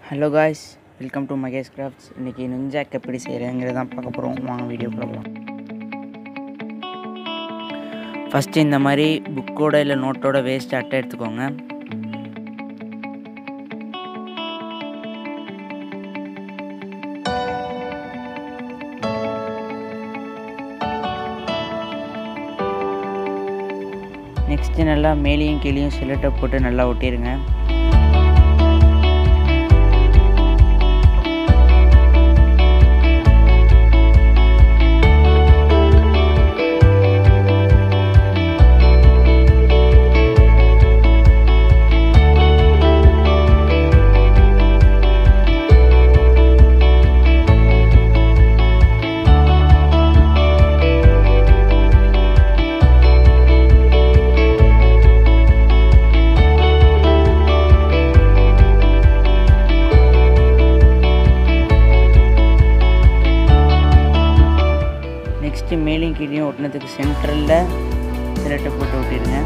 hello guys welcome to Mahesh crafts இன்றைக்கி nunchuck எப்படி செய்கிறேங்கிறது தான் பார்க்க போகிறோம் வாங்க வீடியோ போகலாம் ஃபஸ்ட்டு இந்த மாதிரி புக்கோட இல்லை நோட்டோட வேஸ்ட் அட்டை எடுத்துக்கோங்க நெக்ஸ்ட்டு நல்லா மேலேயும் கீழேயும் சிலட்டை போட்டு நல்லா ஒட்டிடுங்க நெக்ஸ்ட்டு மேலேயும் கீழேயும் ஒட்டினதுக்கு சென்டரில் சிலட்டை போட்டு ஒட்டிடுங்க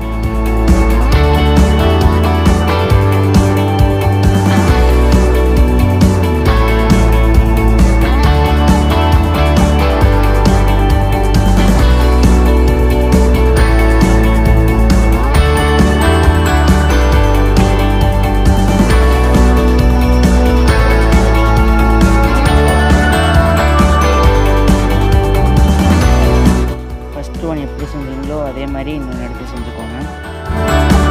ஃபஸ்ட்டு ஒன் எப்படி செஞ்சீங்களோ அதே மாதிரி இன்னொன்று எடுத்து செஞ்சுக்கோங்க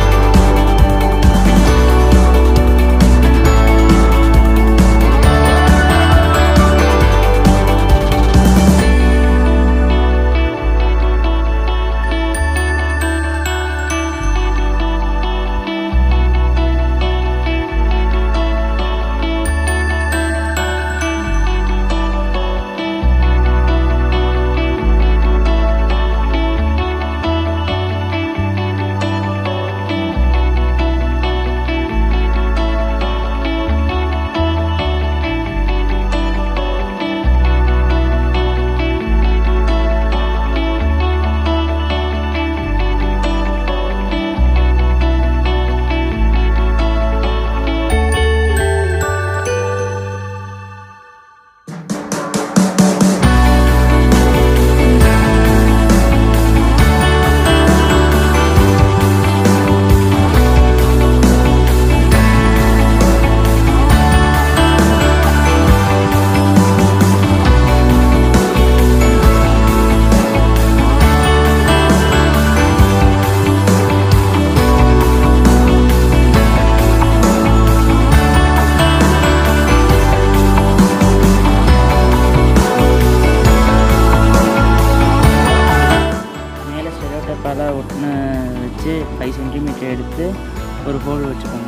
மேலே செலோட்டப்பால் ஒட்டின வச்சு ஃபைவ் சென்டிமீட்டர் எடுத்து ஒரு ஹோல் வச்சுக்கோங்க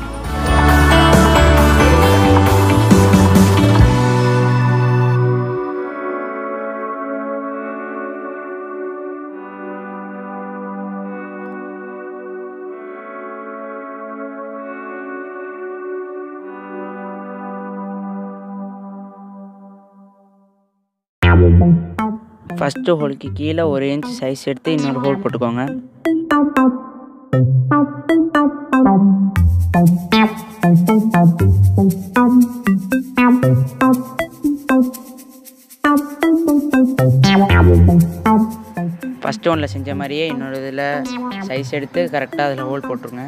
ஃபஸ்ட்டு ஹோலுக்கு கீழே ஒரு இன்ச் சைஸ் எடுத்து இன்னொரு ஹோல் போட்டுக்கோங்க ஃபஸ்ட்டு ஒன்றில் செஞ்ச மாதிரியே இன்னொரு இதில் சைஸ் எடுத்து கரெக்டாக அதில் ஹோல் போட்டுருங்க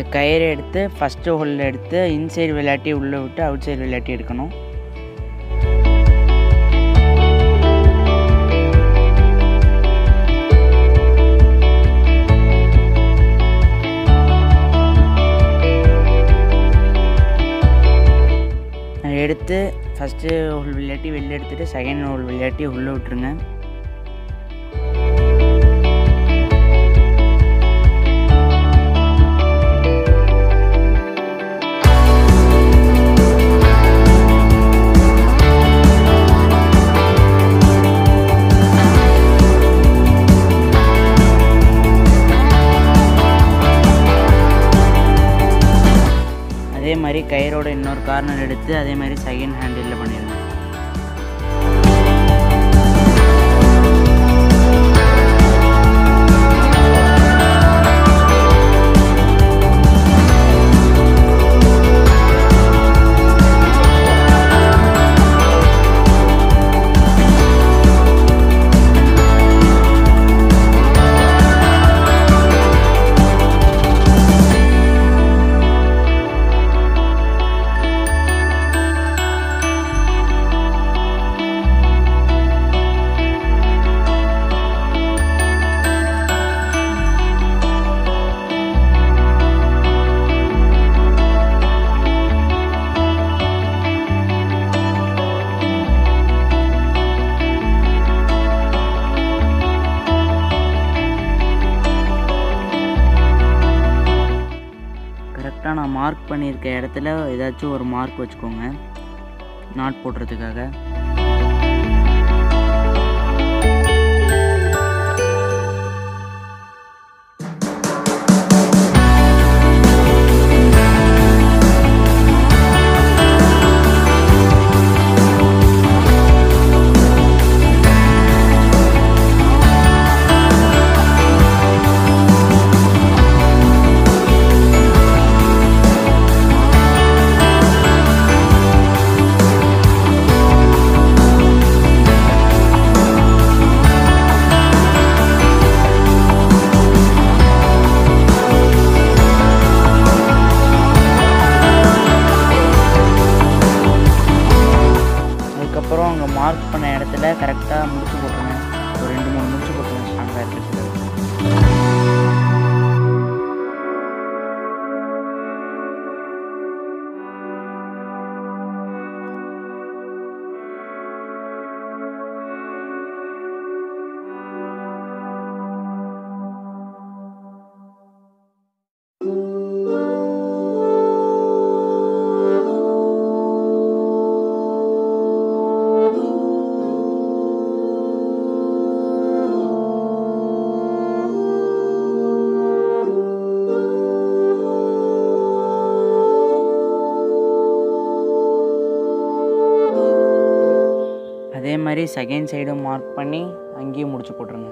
கயிறு எடுத்து ஃபஸ்ட்டு ஹோலில் எடுத்து இன்சைடு விளையாட்டி உள்ளே விட்டு அவுட் சைடு விளையாட்டி எடுக்கணும் அதை எடுத்து ஃபஸ்ட்டு ஹோல் விளையாட்டி வெளில எடுத்துகிட்டு செகண்ட் ஹோல் விளையாட்டி உள்ளே விட்டுருங்க அதே மாதிரி கயிறோட இன்னொரு கார்னர் எடுத்து அதே மாதிரி செகண்ட் ஹேண்டில் பண்ணிடுங்க கரெக்டாக நான் மார்க் பண்ணியிருக்க இடத்துல ஏதாச்சும் ஒரு மார்க் வச்சுக்கோங்க நாட் போடுறதுக்காக அதுக்கப்புறம் அங்கே மார்க் பண்ண இடத்துல கரெக்டாக முடிச்சு போட்டுருங்க ஒரு ரெண்டு மூணு முடிச்சு போட்டுருங்க ஸ்ட்ராங்காக இருக்கிறதுக்கு அதே மாதிரி செகண்ட் சைடும் மார்க் பண்ணி அங்கேயும் முடிச்சு போட்டுருங்க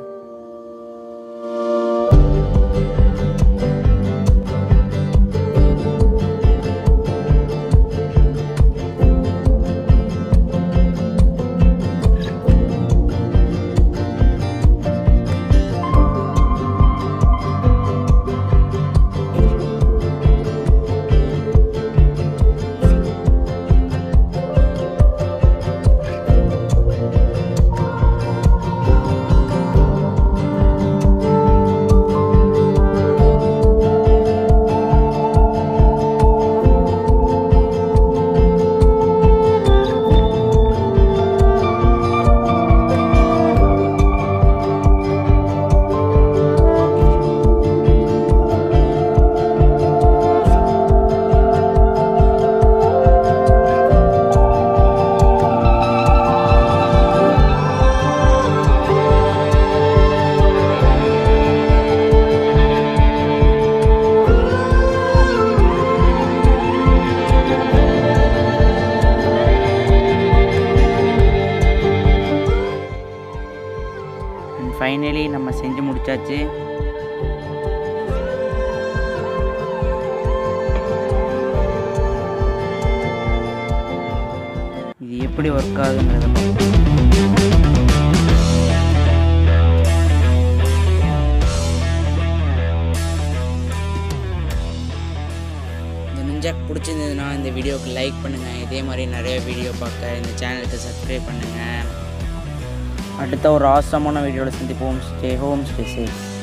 அண்ட் ஃபைனலி நம்ம செஞ்சு முடிச்சாச்சு இது எப்படி ஒர்க் ஆகுதுங்கிறத பார்ப்போம் ப்ராஜெக்ட் பிடிச்சிருந்ததுன்னா இந்த வீடியோவுக்கு லைக் பண்ணுங்கள் இதே மாதிரி நிறைய வீடியோ பார்க்க இந்த சேனலுக்கு சப்ஸ்கிரைப் பண்ணுங்கள் அடுத்த ஒரு ஆசமான வீடியோவில் சந்திப்போம் ஸ்டே ஹோம் ஸ்டே சேஃப்